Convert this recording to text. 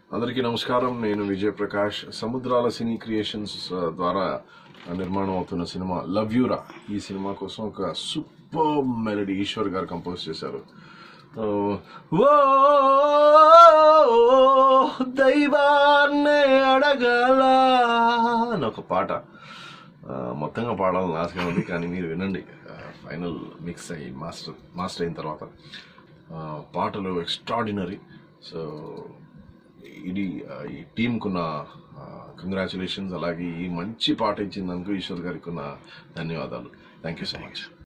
అందరికీ నమస్కారం నేను విజయ్ ప్రకాష్ సముద్రాల సినీ క్రియేషన్స్ ఆ, ద్వారా నిర్మాణం అవుతున్న సినిమా లవ్ యూరా ఈ సినిమా కోసం ఒక సూపర్ మెలడీ ఈశ్వర్ గారు కంపోజ్ చేశారు ఆ, ఓ దైవాన్నే అడగల అని ఒక పాట ఆ, మొత్తంగా పాడాలని ఆశగా ఉంది కానీ మీరు వినండి ఫైనల్ మిక్స్ అయ్యి మాస్టర్ మాస్టర్ అయిన తర్వాత ఆ, పాటలు ఎక్స్ట్రాడినరీ సో ఇది ఆ, ఈ టీంకున్న కంగ్రాచులేషన్స్ అలాగే ఈ మంచి పాట ఇచ్చినందుకు ఈశ్వర్ గారికి ఉన్న ధన్యవాదాలు థ్యాంక్ యూ సో మచ్